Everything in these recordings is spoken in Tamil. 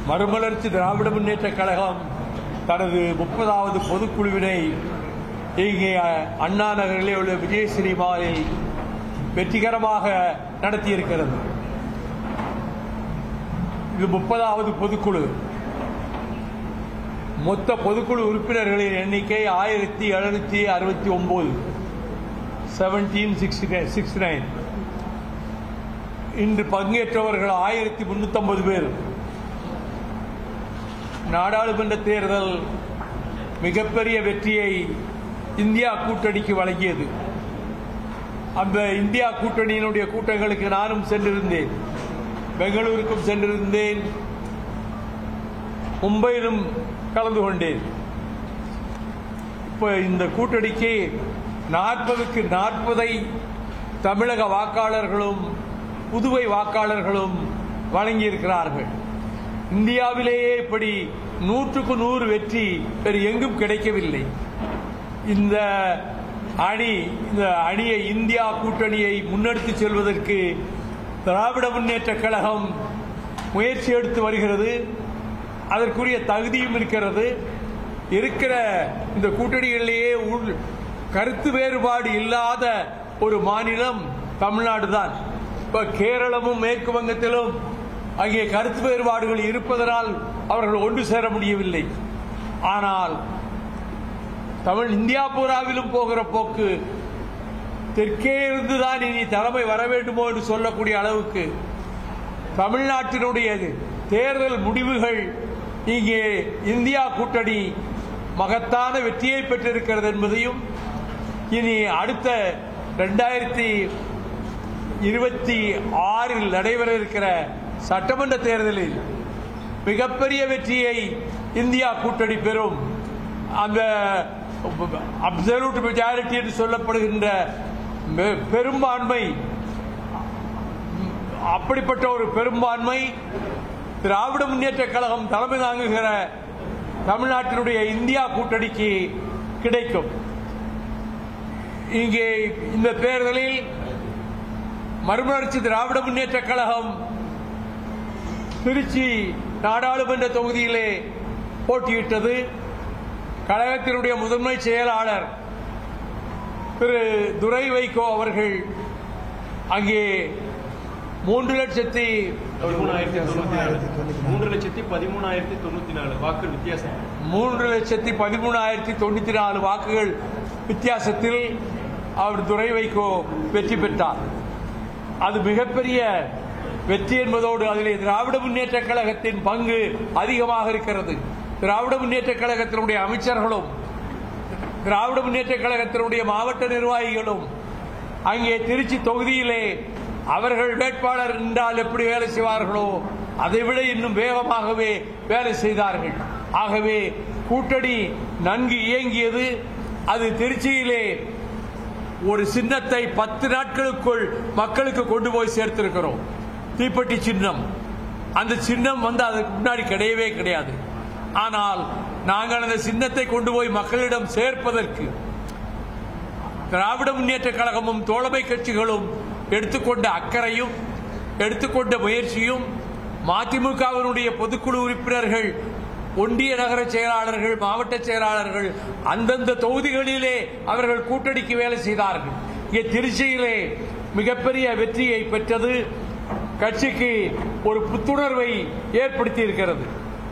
மறுமலர்ச்சி திராவிட முன்னேற்ற கழகம் தனது முப்பதாவது பொதுக்குழுவினை இங்கே அண்ணா நகரிலே உள்ள விஜய் சினிமாவில் வெற்றிகரமாக நடத்தியிருக்கிறது இது முப்பதாவது பொதுக்குழு மொத்த பொதுக்குழு உறுப்பினர்களின் எண்ணிக்கை ஆயிரத்தி எழுநூத்தி அறுபத்தி ஒன்பது செவன்டீன் சிக்ஸ்டி நைன் இன்று பங்கேற்றவர்கள் ஆயிரத்தி முன்னூத்தி பேர் நாடாளுமன்ற தேர்தல் மிகப்பெரிய வெற்றியை இந்தியா கூட்டணிக்கு வழங்கியது அந்த இந்தியா கூட்டணியினுடைய கூட்டங்களுக்கு நானும் சென்றிருந்தேன் பெங்களூருக்கும் சென்றிருந்தேன் மும்பையிலும் கலந்து கொண்டேன் இப்ப இந்த கூட்டணிக்கு நாற்பதுக்கு நாற்பதை தமிழக வாக்காளர்களும் புதுவை வாக்காளர்களும் வழங்கியிருக்கிறார்கள் இந்தியாவிலேயே இப்படி நூற்றுக்கு நூறு வெற்றி வேறு எங்கும் கிடைக்கவில்லை இந்த அணி இந்த அணியை இந்தியா கூட்டணியை முன்னெடுத்து செல்வதற்கு திராவிட முன்னேற்ற கழகம் முயற்சி எடுத்து வருகிறது அதற்குரிய தகுதியும் இருக்கிறது இருக்கிற இந்த கூட்டணிகளிலேயே உள் கருத்து வேறுபாடு இல்லாத ஒரு மாநிலம் தமிழ்நாடு தான் இப்ப கேரளமும் மேற்கு வங்கத்திலும் அங்கே கருத்து வேறுபாடுகள் இருப்பதனால் அவர்கள் ஒன்று சேர முடியவில்லை ஆனால் தமிழ் இந்தியா பூராவிலும் போகிற போக்கு தெற்கே இருந்துதான் இனி தலைமை வர வேண்டுமோ என்று சொல்லக்கூடிய அளவுக்கு தமிழ்நாட்டினுடைய தேர்தல் முடிவுகள் இங்கே இந்தியா கூட்டணி மகத்தான வெற்றியை பெற்றிருக்கிறது என்பதையும் இனி அடுத்த இரண்டாயிரத்தி இருபத்தி ஆறில் நடைபெற இருக்கிற சட்டமன்ற தேர்தலில் மிகப்பெரிய வெற்றியை இந்தியா கூட்டணி பெறும் அந்த அப்சல்யூட் மெஜாரிட்டி என்று சொல்லப்படுகின்ற பெ- பெரும்பான்மை அப்படிப்பட்ட ஒரு பெரும்பான்மை திராவிட முன்னேற்ற கழகம் தலைமை தாங்குகிற தமிழ்நாட்டினுடைய இந்தியா கூட்டணிக்கு கிடைக்கும் இங்கே இந்த தேர்தலில் மறுமலர்ச்சி திராவிட முன்னேற்ற கழகம் திருச்சி நாடாளுமன்ற தொகுதியிலே போட்டியிட்டது கழகத்தினுடைய முதன்மை செயலாளர் திரு துரை வைகோ அவர்கள் அங்கே மூன்று லட்சத்தி பதிமூணாயிரத்தி தொண்ணூத்தி நாலு மூன்று லட்சத்தி பதிமூணாயிரத்தி தொண்ணூத்தி நாலு வாக்கு வித்தியாசம் மூன்று லட்சத்தி பதிமூணாயிரத்தி தொண்ணூத்தி நாலு வாக்குகள் வித்தியாசத்தில் அவர் துரை வைகோ வெற்றி பெற்றார் அது மிகப்பெரிய வெற்றி என்பதோடு அதிலே திராவிட முன்னேற்ற கழகத்தின் பங்கு அதிகமாக இருக்கிறது திராவிட முன்னேற்ற கழகத்தினுடைய அமைச்சர்களும் திராவிட முன்னேற்ற கழகத்தினுடைய மாவட்ட நிர்வாகிகளும் அங்கே திருச்சி தொகுதியிலே அவர்கள் வேட்பாளர் என்றால் எப்படி வேலை செய்வார்களோ அதைவிட இன்னும் வேகமாகவே வேலை செய்தார்கள் ஆகவே கூட்டணி நன்கு இயங்கியது அது திருச்சியிலே ஒரு சின்னத்தை பத்து நாட்களுக்குள் மக்களுக்கு கொண்டு போய் சேர்த்திருக்கிறோம் தீப்பெட்டி சின்னம் அந்த சின்னம் வந்து அதுக்கு முன்னாடி கிடையவே கிடையாது ஆனால் நாங்கள் அந்த சின்னத்தை கொண்டு போய் மக்களிடம் சேர்ப்பதற்கு திராவிட முன்னேற்ற கழகமும் தோழமை கட்சிகளும் எடுத்துக்கொண்ட அக்கறையும் எடுத்துக்கொண்ட முயற்சியும் மதிமுகவினுடைய பொதுக்குழு உறுப்பினர்கள் ஒன்றிய நகர செயலாளர்கள் மாவட்ட செயலாளர்கள் அந்தந்த தொகுதிகளிலே அவர்கள் கூட்டணிக்கு வேலை செய்தார்கள் இங்கே திருச்சியிலே மிகப்பெரிய வெற்றியை பெற்றது கட்சிக்கு ஒரு புத்துணர்வை ஏற்படுத்தி இருக்கிறது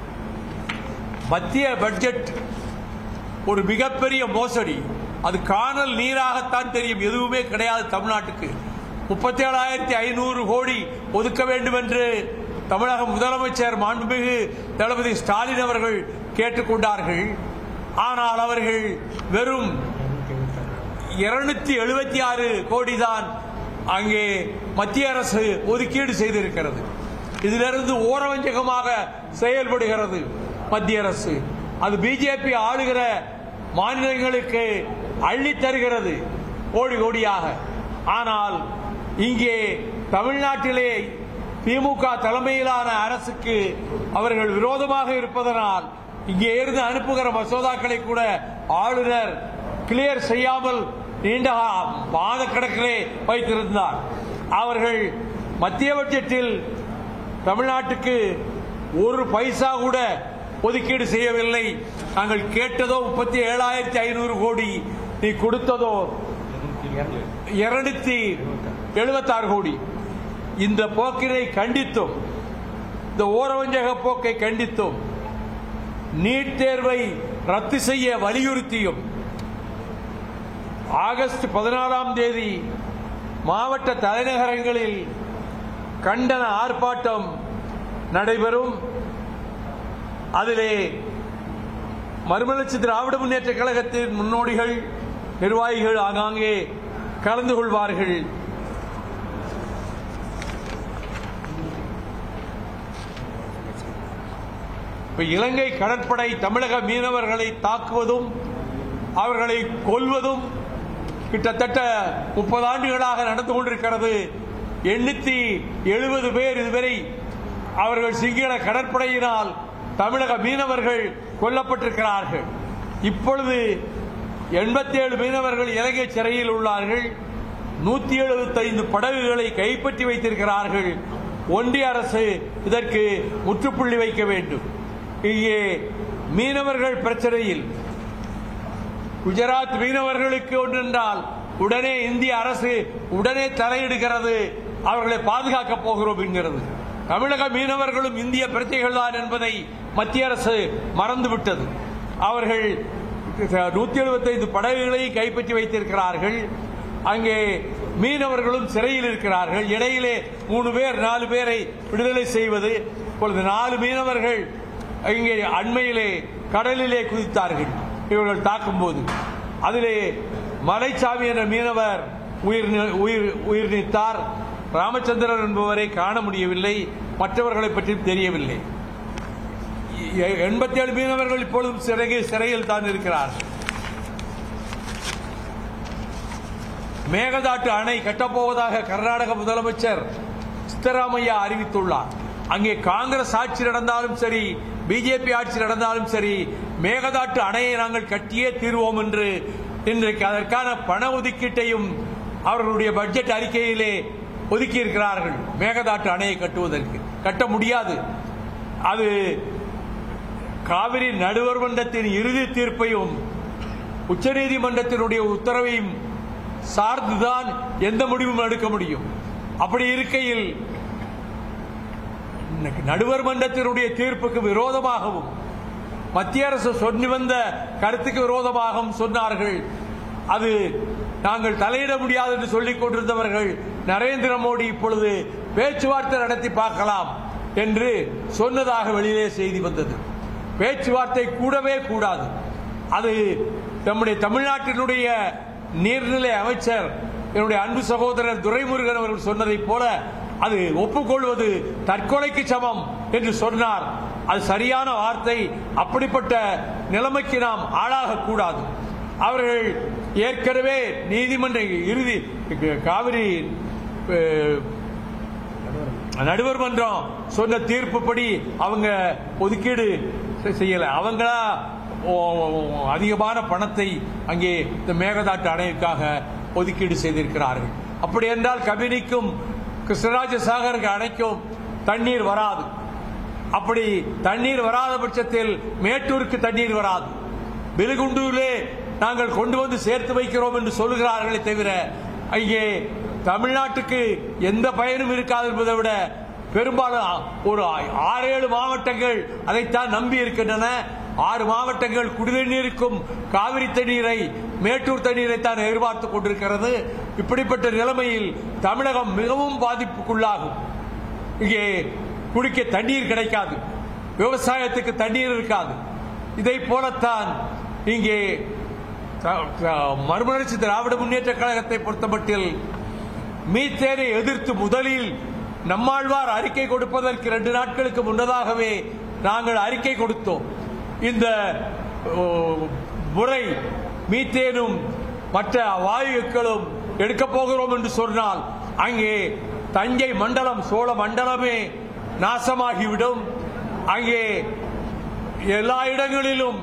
மத்திய பட்ஜெட் ஒரு மிகப்பெரிய மோசடி அது காணல் நீராகத்தான் தெரியும் எதுவுமே கிடையாது தமிழ்நாட்டுக்கு முப்பத்தி ஏழாயிரத்தி ஐநூறு கோடி ஒதுக்க வேண்டும் என்று தமிழக முதலமைச்சர் மாண்புமிகு தளபதி ஸ்டாலின் அவர்கள் கேட்டுக்கொண்டார்கள் ஆனால் அவர்கள் வெறும் இருநூத்தி எழுபத்தி ஆறு கோடி தான் அங்கே மத்திய அரசு ஒதுக்கீடு செய்திருக்கிறது இதிலிருந்து ஓரவஞ்சகமாக செயல்படுகிறது மத்திய அரசு அது பிஜேபி ஆளுகிற மாநிலங்களுக்கு அள்ளி தருகிறது கோடி கோடியாக ஆனால் இங்கே தமிழ்நாட்டிலே திமுக தலைமையிலான அரசுக்கு அவர்கள் விரோதமாக இருப்பதனால் இங்கே இருந்து அனுப்புகிற மசோதாக்களை கூட ஆளுநர் கிளியர் செய்யாமல் நீண்ட மாத கணக்கிலே வைத்திருந்தார் அவர்கள் மத்திய பட்ஜெட்டில் தமிழ்நாட்டுக்கு ஒரு பைசா கூட ஒதுக்கீடு செய்யவில்லை நாங்கள் கேட்டதோ முப்பத்தி ஏழாயிரத்தி ஐநூறு கோடி நீ கொடுத்ததோ இருநூத்தி எழுபத்தாறு கோடி இந்த போக்கினை கண்டித்தும் இந்த ஓரவஞ்சக போக்கை கண்டித்தும் நீட் தேர்வை ரத்து செய்ய வலியுறுத்தியும் ஆகஸ்ட் பதினாறாம் தேதி மாவட்ட தலைநகரங்களில் கண்டன ஆர்ப்பாட்டம் நடைபெறும் அதிலே மறுமலர்ச்சி திராவிட முன்னேற்ற கழகத்தின் முன்னோடிகள் நிர்வாகிகள் ஆங்காங்கே கலந்து கொள்வார்கள் இப்ப இலங்கை கடற்படை தமிழக மீனவர்களை தாக்குவதும் அவர்களை கொல்வதும் கிட்டத்தட்ட முப்பது ஆண்டுகளாக நடந்து கொண்டிருக்கிறது எண்ணூத்தி எழுபது பேர் இதுவரை அவர்கள் சிங்கள கடற்படையினால் தமிழக மீனவர்கள் கொல்லப்பட்டிருக்கிறார்கள் இப்பொழுது எண்பத்தி ஏழு மீனவர்கள் இலங்கை சிறையில் உள்ளார்கள் நூத்தி எழுபத்தைந்து படகுகளை கைப்பற்றி வைத்திருக்கிறார்கள் ஒன்றிய அரசு இதற்கு முற்றுப்புள்ளி வைக்க வேண்டும் இங்கே மீனவர்கள் பிரச்சனையில் குஜராத் மீனவர்களுக்கு ஒன்றென்றால் உடனே இந்திய அரசு உடனே தலையிடுகிறது அவர்களை பாதுகாக்கப் போகிறோம் என்கிறது தமிழக மீனவர்களும் இந்திய பிரஜைகள் தான் என்பதை மத்திய அரசு மறந்துவிட்டது அவர்கள் நூத்தி எழுபத்தைந்து படகுகளை கைப்பற்றி வைத்திருக்கிறார்கள் அங்கே மீனவர்களும் சிறையில் இருக்கிறார்கள் இடையிலே மூணு பேர் நாலு பேரை விடுதலை செய்வது இப்பொழுது நாலு மீனவர்கள் இங்கே அண்மையிலே கடலிலே குதித்தார்கள் இவர்கள் தாக்கும்போது அதிலே மலைச்சாமி என்ற மீனவர் உயிர் நி- உயிர் உயிர் நீத்தார் ராமச்சந்திரன் என்பவரை காண முடியவில்லை மற்றவர்களை பற்றி தெரியவில்லை எண்பத்தி ஏழு மீனவர்கள் இப்பொழுதும் சிறையில் சிறையில் தான் இருக்கிறார்கள் மேகதாட்டு அணை கட்டப்போவதாக கர்நாடக முதலமைச்சர் சித்தராமையா அறிவித்துள்ளார் அங்கே காங்கிரஸ் ஆட்சி நடந்தாலும் சரி பிஜேபி ஆட்சி நடந்தாலும் சரி மேகதாட்டு அணையை நாங்கள் கட்டியே தீர்வோம் என்று இன்றைக்கு அதற்கான பண ஒதுக்கீட்டையும் அவர்களுடைய பட்ஜெட் அறிக்கையிலே ஒதுக்கி இருக்கிறார்கள் மேகதாட்டு அணையை கட்டுவதற்கு கட்ட முடியாது அது காவிரி நடுவர் மன்றத்தின் இறுதி தீர்ப்பையும் உச்சநீதிமன்றத்தினுடைய உத்தரவையும் சார்ந்துதான் எந்த முடிவும் எடுக்க முடியும் அப்படி இருக்கையில் நடுவர் மன்றத்தினுடைய தீர்ப்புக்கு விரோதமாகவும் மத்திய அரசு சொல்லி வந்த கருத்துக்கு விரோதமாகவும் சொன்னார்கள் அது நாங்கள் தலையிட முடியாது என்று சொல்லிக் கொண்டிருந்தவர்கள் நரேந்திர மோடி இப்பொழுது பேச்சுவார்த்தை நடத்தி பார்க்கலாம் என்று சொன்னதாக வெளியிலே செய்தி வந்தது பேச்சுவார்த்தை கூடவே கூடாது அது நம்முடைய தமிழ்நாட்டினுடைய நீர்நிலை அமைச்சர் என்னுடைய அன்பு சகோதரர் துரைமுருகன் அவர்கள் சொன்னதைப் போல அது ஒப்புக்கொள்வது தற்கொலைக்கு சமம் என்று சொன்னார் அது சரியான வார்த்தை அப்படிப்பட்ட நிலைமைக்கு நாம் ஆளாகக்கூடாது அவர்கள் ஏற்கனவே நீதிமன்ற இறுதி காவிரி அஹ், நடுவர் மன்றம் சொன்ன தீர்ப்புப்படி அவங்க ஒதுக்கீடு செ- செய்யல அவங்களா ஓ, ஓ, அதிகமான பணத்தை அங்கே இந்த மேகதாட்டு அணைக்காக ஒதுக்கீடு செய்திருக்கிறார்கள் அப்படி என்றால் கபினிக்கும் கிருஷ்ணராஜ சாகருக்கு அணைக்கும் தண்ணீர் வராது அப்படி தண்ணீர் வராத பட்சத்தில் மேட்டூருக்கு தண்ணீர் வராது பெலுகுண்டூரிலே நாங்கள் கொண்டு வந்து சேர்த்து வைக்கிறோம் என்று சொல்லுகிறார்களே தவிர அங்கே தமிழ்நாட்டுக்கு எந்த பயனும் இருக்காது என்பதை விட பெரும்பாலும் ஒரு ஆறு ஏழு மாவட்டங்கள் அதைத்தான் நம்பி இருக்கின்றன ஆறு மாவட்டங்கள் குடிநீருக்கும் காவிரி தண்ணீரை மேட்டூர் தண்ணீரை தான் எதிர்பார்த்துக் கொண்டிருக்கிறது இப்படிப்பட்ட நிலைமையில் தமிழகம் மிகவும் பாதிப்புக்குள்ளாகும் இங்கே குடிக்க தண்ணீர் கிடைக்காது விவசாயத்துக்கு தண்ணீர் இருக்காது இதை போலத்தான் இங்கே த- த- மறுமலர்ச்சி திராவிட முன்னேற்ற கழகத்தை பொறுத்தமட்டில் மீத்தேனை எதிர்த்து முதலில் நம்மாழ்வார் அறிக்கை கொடுப்பதற்கு ரெண்டு நாட்களுக்கு முன்னதாகவே நாங்கள் அறிக்கை கொடுத்தோம் இந்த ஓ, முறை மீத்தேனும் மற்ற வாயுக்களும் எடுக்கப் போகிறோம் என்று சொன்னால் அங்கே தஞ்சை மண்டலம் சோழ மண்டலமே நாசமாகிவிடும் அங்கே எல்லா இடங்களிலும்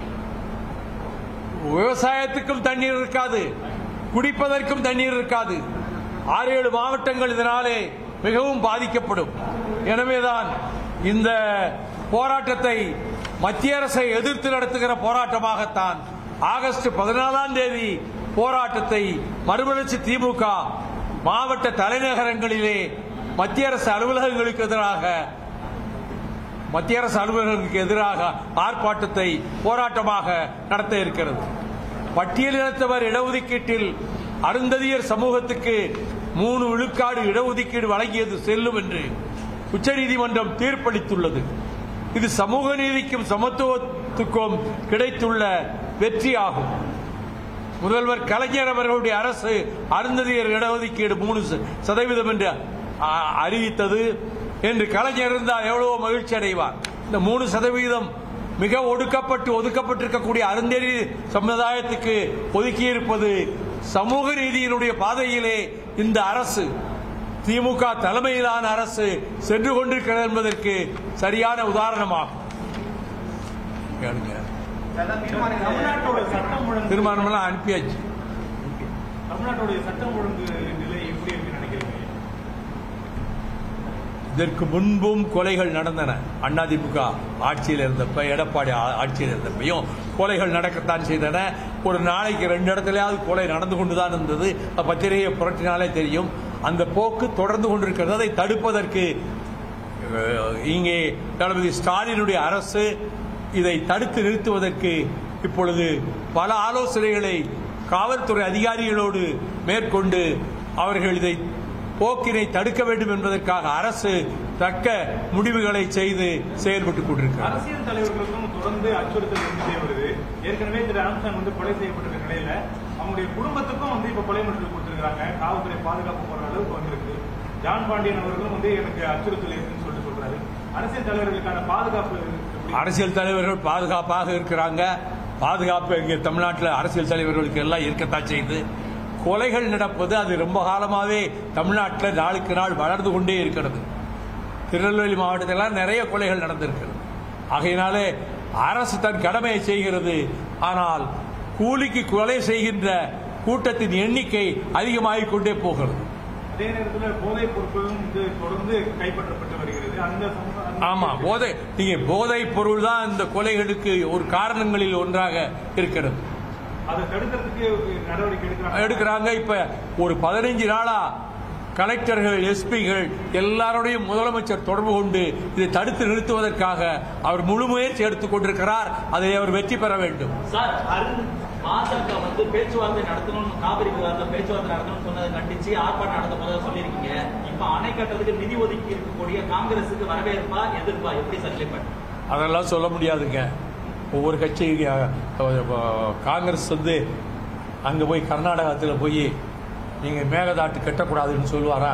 விவசாயத்துக்கும் தண்ணீர் இருக்காது குடிப்பதற்கும் தண்ணீர் இருக்காது ஆறு ஏழு மாவட்டங்கள் இதனாலே மிகவும் பாதிக்கப்படும் எனவேதான் இந்த போராட்டத்தை மத்திய அரசை எதிர்த்து நடத்துகிற போராட்டமாகத்தான் ஆகஸ்ட் பதினாலாம் தேதி போராட்டத்தை மறுமலர்ச்சி திமுக மாவட்ட தலைநகரங்களிலே மத்திய அரசு அலுவலகங்களுக்கு எதிராக மத்திய அரசு அலுவலர்களுக்கு எதிராக ஆர்ப்பாட்டத்தை போராட்டமாக நடத்த இருக்கிறது பட்டியலினத்தவர் இடஒதுக்கீட்டில் அருந்ததியர் சமூகத்துக்கு மூணு விழுக்காடு இடஒதுக்கீடு வழங்கியது செல்லும் என்று உச்சநீதிமன்றம் தீர்ப்பளித்துள்ளது இது சமூக நீதிக்கும் சமத்துவத்துக்கும் கிடைத்துள்ள வெற்றியாகும் முதல்வர் கலைஞர் அவர்களுடைய அரசு அருந்ததியர் இடஒதுக்கீடு மூணு ச- சதவீதம் என்று அ- அறிவித்தது என்று கலைஞர் இருந்தால் எவ்வளவோ மகிழ்ச்சி அடைவார் இந்த மூணு சதவீதம் மிக ஒடுக்கப்பட்டு ஒதுக்கப்பட்டிருக்கக்கூடிய அருந்ததியர் சமுதாயத்துக்கு ஒதுக்கியிருப்பது சமூக நீதியினுடைய பாதையிலே இந்த அரசு திமுக தலைமையிலான அரசு சென்று கொண்டிருக்கிறது என்பதற்கு சரியான உதாரணமாகும் கேளுங்க. தமிழ்நாட்டோட சட்டம் ஒழுங்கு தீர்மானமெல்லாம் அனுப்பியாச்சு தமிழ்நாட்டோட சட்டம் ஒழுங்கு நிலை எப்படி இருக்கு நினைக்கிறீங்க இதற்கு முன்பும் கொலைகள் நடந்தன அதிமுக ஆட்சியில் இருந்தப்ப எடப்பாடி ஆ- ஆட்சியில் இருந்தப்பையும் கொலைகள் நடக்கத்தான் செய்தன ஒரு நாளைக்கு ரெண்டு இடத்துலயாவது கொலை நடந்து கொண்டுதான் இருந்தது அது பத்திரிகையை புரட்டினாலே தெரியும் அந்த போக்கு தொடர்ந்து கொண்டிருக்கிறது அதை தடுப்பதற்கு அஹ், இங்கே தளபதி ஸ்டாலினுடைய அரசு இதை தடுத்து நிறுத்துவதற்கு இப்பொழுது பல ஆலோசனைகளை காவல்துறை அதிகாரிகளோடு மேற்கொண்டு அவர்கள் இதை போக்கினை தடுக்க வேண்டும் என்பதற்காக அரசு தக்க முடிவுகளை செய்து செயல்பட்டுக் கொண்டிருக்கிறார் அரசியல் தலைவர்களுக்கும் தொடர்ந்து அச்சுறுத்தல் இருந்துட்டே வருது ஏற்கனவே திரு ஆம்சாங் வந்து கொலை செய்யப்பட்டிருக்க நிலையில அவங்களுடைய குடும்பத்துக்கும் வந்து இப்ப கொலை மிரட்டல் கொடுத்திருக்காங்க காவல்துறை பாதுகாப்பு போற அளவுக்கு வந்திருக்கு ஜான் பாண்டியன் அவர்களும் வந்து எனக்கு அச்சுறுத்தல் இருக்குன்னு சொல்லிட்டு சொல்றாரு அரசியல் தலைவர்களுக்கான பாதுகாப்பு எப்படி? அரசியல் தலைவர்கள் பாதுகாப்பாக இருக்கிறாங்க பாதுகாப்பு இங்கே தமிழ்நாட்டில் அரசியல் தலைவர்களுக்கு எல்லாம் இருக்கத்தான் செய்து கொலைகள் நடப்பது அது ரொம்ப காலமாகவே தமிழ்நாட்டில் நாளுக்கு நாள் வளர்ந்து கொண்டே இருக்கிறது திருநெல்வேலி மாவட்டத்திலாம் நிறைய கொலைகள் நடந்திருக்கிறது ஆகையினாலே அரசு தன் கடமையை செய்கிறது ஆனால் கூலிக்கு கொலை செய்கின்ற கூட்டத்தின் எண்ணிக்கை அதிகமாகிக் கொண்டே போகிறது அதே நேரத்துல போதைப் பொருட்களும் வந்து தொடர்ந்து கைப்பற்றப்பட்டு வருகிறது அந்த சமூக- அந்த- ஆமா போதை நீங்க போதை பொருள் தான் இந்த கொலைகளுக்கு ஒரு காரணங்களில் ஒன்றாக இருக்கிறது அதை தடுக்கிறதுக்கு நடவடிக்கை எடுக்கிறாங்க எடுக்கிறாங்க இப்ப ஒரு பதினைஞ்சு நாளா கலெக்டர்கள் எஸ்பிகள் எல்லாரோடையும் முதலமைச்சர் தொடர்பு கொண்டு இதை தடுத்து நிறுத்துவதற்காக அவர் முழு முயற்சி எடுத்துக் கொண்டிருக்கிறார் அதை அவர் வெற்றி பெற வேண்டும் சார் அருண் பாஜக வந்து பேச்சுவார்த்தை நடத்தணும் காவிரி விவகாரத்தில் பேச்சுவார்த்தை நடத்தணும்னு சொன்னதை கண்டிச்சு ஆர்ப்பாட்டம் நடத்த போதா சொல்லியிருக்கீங்க இப்ப அணை கட்டுறதுக்கு நிதி ஒதுக்கி இருக்கக்கூடிய காங்கிரசுக்கு வரவேற்பா எதிர்ப்பா எப்படி சார் நிலைப்பாடு அதெல்லாம் சொல்ல முடியாதுங்க ஒவ்வொரு கட்சி அஹ், அஹ், காங்கிரஸ் வந்து அங்க போய் கர்நாடகத்தில் போய் நீங்க மேகதாட்டு கட்டக்கூடாதுன்னு சொல்லுவாரா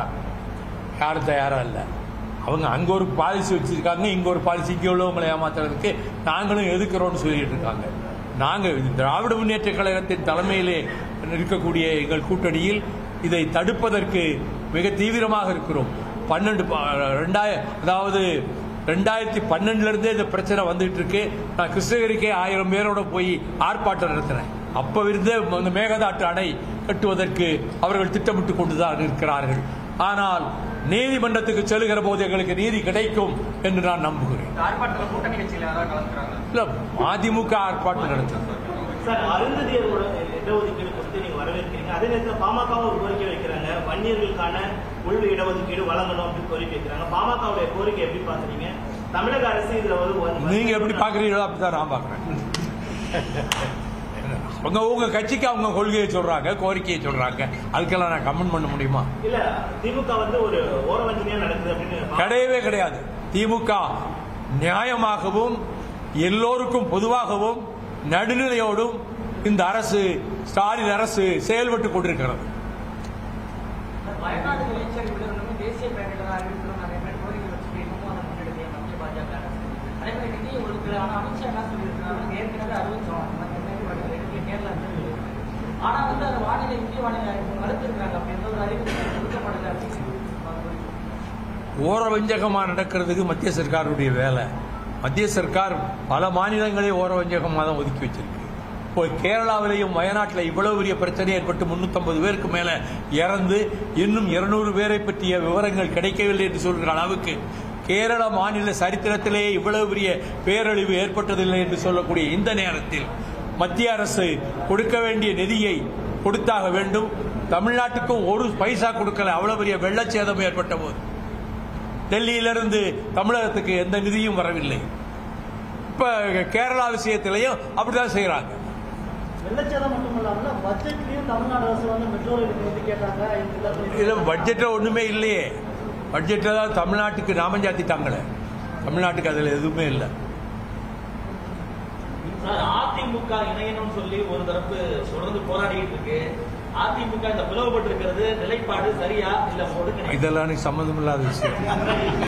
யாரும் தயாரா இல்லை அவங்க அங்க ஒரு பாலிசி வச்சிருக்காங்க இங்க ஒரு பாலிசி இங்க உள்ளவங்களை ஏமாத்துறதுக்கு நாங்களும் எதுக்குறோம்னு சொல்லிட்டு இருக்காங்க நாங்க திராவிட முன்னேற்ற கழகத்தின் தலைமையிலே இருக்கக்கூடிய எங்கள் கூட்டணியில் இதை தடுப்பதற்கு மிக தீவிரமாக இருக்கிறோம் பன்னெண்டு ப- ரெண்டாய அதாவது ரெண்டாயிரத்தி பன்னெண்டுல இருந்தே இந்த பிரச்சனை வந்துட்டு இருக்கு நான் கிருஷ்ணகிரிக்கே ஆயிரம் பேரோட போய் ஆர்ப்பாட்டம் நடத்தினேன் அப்ப இருந்தே இந்த மேகதாட்டு அணை கட்டுவதற்கு அவர்கள் திட்டமிட்டு கொண்டுதான் இருக்கிறார்கள் ஆனால் நீதிமன்றத்துக்கு செல்கிற போது எங்களுக்கு நீதி கிடைக்கும் என்று நான் நம்புகிறேன் இந்த ஆர்ப்பாட்டத்தில் கூட்டணி கட்சியில் யாராவது கலந்துக்கிறாங்க இல்ல அதிமுக ஆர்ப்பாட்டம் நடத்துது சார் அருந்ததியரோட இடஒதுக்கீடு குறித்து நீங்க வரவேற்கிறீங்க அதே நேரத்தில் பாமகவும் ஒரு கோரிக்கை வைக்கிறாங்க வன்னியர்களுக்கான உள் இடஒதுக்கீடு வழங்கணும் அப்படின்னு கோரிக்கை வைக்கிறாங்க பாமகவுடைய கோரிக்கை எப்படி பாக்குறீங்க தமிழக அரசு இதுல வந்து வன்- நீங்க எப்படி பாக்குறீங்களோ அப்படிதான் நான் பாக்குறேன் உங்க உங்க கட்சிக்கு அவங்க கொள்கையை சொல்றாங்க கோரிக்கையை சொல்றாங்க அதுக்கெல்லாம் நான் கமெண்ட் பண்ண முடியுமா இல்ல திமுக வந்து ஒரு ஓரவஞ்சனையா நடக்குது அப்படின்னு பா- கிடையவே கிடையாது திமுக நியாயமாகவும் எல்லோருக்கும் பொதுவாகவும் நடுநிலையோடும் இந்த அரசு ஸ்டாலின் அரசு செயல்பட்டுக் கொண்டிருக்கிறது வயநாடு இளைஞர் விடுதலை தேசிய பேரிடர் அறிவிக்கிறோம் நிறைய பேர் கோரிக்கை வச்சுட்டு இன்னமும் அதை முன்னெடுக்க மத்திய பாஜக அரசு அதே மாதிரி நிதி ஒதுக்குற ஆனா அமித்ஷா என்ன சொல்லியிருக்காங்க ஏற்கனவே அறிவிச்சோம் அந்த மாதிரி வருது எடுக்க கேரளா இருந்து ஆனா வந்து அந்த வானிலை இந்திய வானிலை அறிவிப்பு மறுத்திருக்காங்க அப்படி எந்த ஒரு அறிவிப்பு கொடுக்கப்படல அப்படின்னு ஓர வஞ்சகமா நடக்கிறதுக்கு மத்திய சர்க்காருடைய வேலை மத்திய சர்க்கார் பல மாநிலங்களே ஓர வஞ்சகமாக தான் ஒதுக்கி வச்சிருக்கு இப்போ கேரளாவிலையும் வயநாட்டில் இவ்வளவு பெரிய பிரச்சனை ஏற்பட்டு 350 பேருக்கு மேல இறந்து இன்னும் 200 பேரை பற்றிய விவரங்கள் கிடைக்கவில்லை என்று சொல்கிற அளவுக்கு கேரள மாநில சரித்திரத்திலே இவ்வளவு பெரிய பேரழிவு ஏற்பட்டதில்லை என்று சொல்லக்கூடிய இந்த நேரத்தில் மத்திய அரசு கொடுக்க வேண்டிய நிதியை கொடுத்தாக வேண்டும் தமிழ்நாட்டுக்கும் ஒரு பைசா கொடுக்கல அவ்வளவு பெரிய வெள்ளச்சேதம் ஏற்பட்ட போது டெல்லியிலிருந்து தமிழகத்துக்கு எந்த நிதியும் வரவில்லை இப்ப கேரளா விஷயத்திலையும் அப்படிதான் செய்யறாங்க வெள்ளச்சேதம் மட்டும் இல்லாம பட்ஜெட்லயும் தமிழ்நாடு அரசு வந்து மெட்ரோ ரயிலுக்கு வந்து கேட்டாங்க ஐந்து கிலோமீட்டர் இதுல பட்ஜெட்ல ஒண்ணுமே இல்லையே பட்ஜெட்ல தான் தமிழ்நாட்டுக்கு நாமம் சாத்திட்டாங்களே தமிழ்நாட்டுக்கு அதுல எதுவுமே இல்லை சார் அதிமுக இணையணும்னு சொல்லி ஒரு தரப்பு தொடர்ந்து போராடிட்டு இருக்கு அதிமுக இந்த பிளவுபட்டு இருக்கிறது நிலைப்பாடு சரியா இல்ல ஒடுங்கிணையா இதெல்லாம் எனக்கு சம்மந்தம் இல்லாத விஷயம்